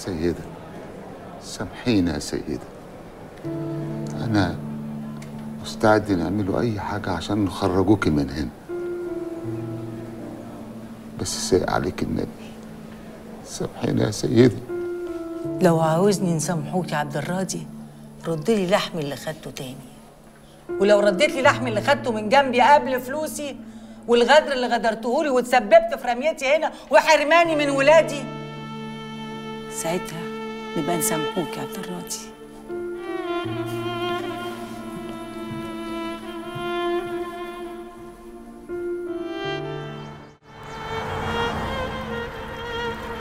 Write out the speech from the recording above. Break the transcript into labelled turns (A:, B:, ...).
A: سيدة سامحينا يا سيدة أنا مستعد نعمله أي حاجة عشان نخرجوكي من هنا بس ساق عليك النبي سامحينا يا سيدة
B: لو عاوزني نسامحوك يا عبد الراضي رد لي لحمي اللي خدته تاني ولو رديت لي لحمي اللي خدته من جنبي قبل فلوسي والغدر اللي غدرتهولي وتسببت في رميتي هنا وحرماني من ولادي ساعتها نبقى نسامحوك يا عبد الراضي